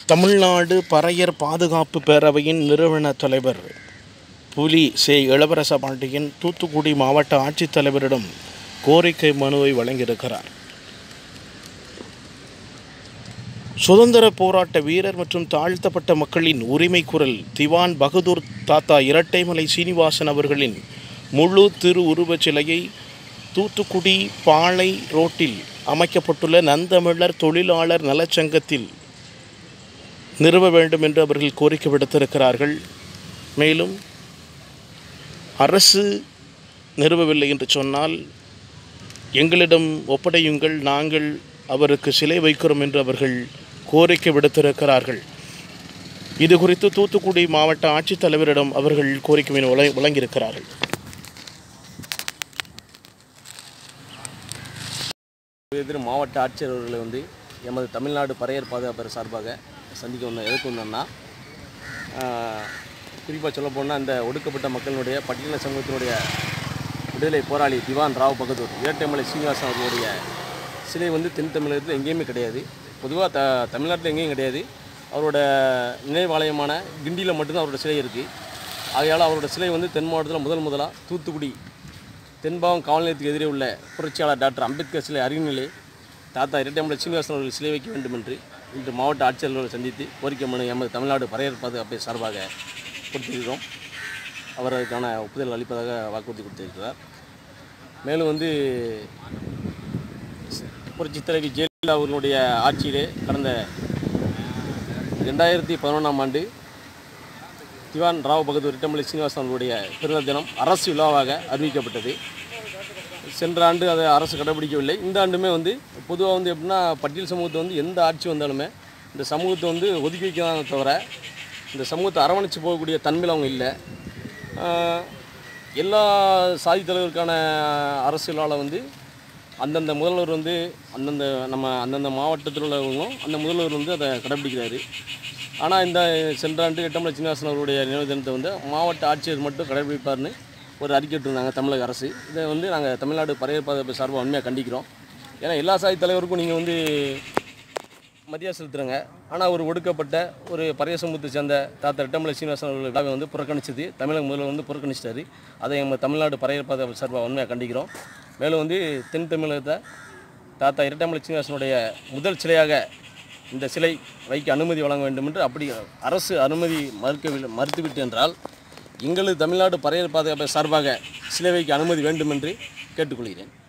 தமிழ்நாடு பறையர் பாதுகாப்பு பேரவையின் நிறுவன தலைவர் புலி சே இளவரச பாண்டியன் தூத்துக்குடி மாவட்ட ஆட்சித்தலைவரிடம் கோரிக்கை மனுவை வழங்கியிருக்கிறார் சுதந்திர போராட்ட வீரர் மற்றும் தாழ்த்தப்பட்ட மக்களின் உரிமை குரல் திவான் பகதூர் தாத்தா இரட்டைமலை சீனிவாசன் அவர்களின் முழு திரு உருவச் சிலையை தூத்துக்குடி பாளை ரோட்டில் அமைக்கப்பட்டுள்ள நந்தமிழர் தொழிலாளர் நலச்சங்கத்தில் நிறுவ வேண்டும் என்று அவர்கள் கோரிக்கை விடுத்திருக்கிறார்கள் மேலும் அரசு நிறுவவில்லை என்று சொன்னால் எங்களிடம் ஒப்படையுங்கள் நாங்கள் அவருக்கு சிலை வைக்கிறோம் என்று அவர்கள் கோரிக்கை விடுத்திருக்கிறார்கள் இது குறித்து தூத்துக்குடி மாவட்ட ஆட்சித்தலைவரிடம் அவர்கள் கோரிக்கை மனு வழ- வழங்கியிருக்கிறார்கள் எதிர் மாவட்ட ஆட்சியர் அவர்களை வந்து எமது தமிழ்நாடு பறையர் பாதுகாப்பர் சார்பாக சந்திக்க வந்த எதுக்கு வந்தோம்னா குறிப்பாக சொல்லப்போனால் இந்த ஒடுக்கப்பட்ட மக்களினுடைய பட்டியல சமூகத்தினுடைய விடுதலை போராளி திவான் ராவ் பகதூர் இரட்டைமலை சீனிவாசன் அவர்களுடைய சிலை வந்து தென் தமிழகத்தில் எங்கேயுமே கிடையாது பொதுவாக த தமிழ்நாட்டில் எங்கேயும் கிடையாது அவரோட நினைவாலயமான கிண்டியில் மட்டும்தான் அவரோட சிலை இருக்குது ஆகையால் அவரோட சிலை வந்து தென் மாவட்டத்தில் முதல் முதலாக தூத்துக்குடி தென்பாவம் காவல் நிலையத்துக்கு எதிரே உள்ள புரட்சியாளர் டாக்டர் அம்பேத்கர் சிலை அருகிலே தாத்தா இரட்டைமலை சீனிவாசன் அவர்கள் சிலை வைக்க வேண்டும் என்று இன்று மாவட்ட ஆட்சியர்களை சந்தித்து கோரிக்கை மனு எமது தமிழ்நாடு பறையர் பாதுகாப்பை சார்பாக கொடுத்திருக்கிறோம் அவர் அதுக்கான ஒப்புதல் அளிப்பதாக வாக்குறுதி கொடுத்திருக்கிறார் மேலும் வந்து புரட்சி தலைவி ஜெயலலிதா அவர்களுடைய ஆட்சியிலே கடந்த ரெண்டாயிரத்தி பதினொன்றாம் ஆண்டு திவான் ராவ் பகதூர் இரட்டமலை சீனிவாசன் அவர்களுடைய பிறந்த தினம் அரசு விழாவாக அறிவிக்கப்பட்டது சென்ற ஆண்டு அதை அரசு கடைபிடிக்கவில்லை இந்த ஆண்டுமே வந்து பொதுவாக வந்து எப்படின்னா பட்டியல் சமூகத்தை வந்து எந்த ஆட்சி வந்தாலுமே இந்த சமூகத்தை வந்து ஒதுக்கி வைக்கிறாங்க தவிர இந்த சமூகத்தை அரவணைச்சு போகக்கூடிய தன்மையில் அவங்க இல்லை ஆஹ் எல்லா சாதி தலைவருக்கான அரசியலால் வந்து அந்தந்த முதல்வர் வந்து அந்தந்த நம்ம அந்தந்த மாவட்டத்தில் உள்ளவங்களும் அந்த முதல்வர் வந்து அதை கடைபிடிக்கிறாரு ஆனால் இந்த சென்ற ஆண்டு எட்டமலை சீனிவாசன் அவருடைய நினைவு தினத்தை வந்து மாவட்ட ஆட்சியர் மட்டும் கடைபிடிப்பார்னு ஒரு அறிக்கை விட்டுருந்தாங்க தமிழக அரசு இதை வந்து நாங்கள் தமிழ்நாடு பறையர் பாதுகாப்பு சார்பாக உண்மையாக கண்டிக்கிறோம் ஏன்னா எல்லா சாதி தலைவருக்கும் நீங்கள் வந்து மரியாதை செலுத்துறாங்க ஆனால் ஒரு ஒடுக்கப்பட்ட ஒரு பறைய சமூகத்தை சேர்ந்த தாத்தா ரெட்டமலை சீனிவாசன் அவர்கள் விழாவை வந்து புறக்கணிச்சது தமிழக முதல்வர் வந்து புறக்கணிச்சிட்டாரு அதை நம்ம தமிழ்நாடு பறையர் பாதுகாப்பு சார்பாக உண்மையாக கண்டிக்கிறோம் மேலும் வந்து தென் தமிழகத்தை தாத்தா இரட்டமலை சீனிவாசனுடைய முதல் சிலையாக இந்த சிலை வைக்க அனுமதி வழங்க வேண்டும் என்று அப்படி அரசு அனுமதி மறுக்கவில்லை மறுத்துவிட்டு என்றால் எங்களது தமிழ்நாடு பறையர் பாதுகாப்பு சார்பாக சிலை வைக்க அனுமதி வேண்டும் என்று கேட்டுக்கொள்கிறேன்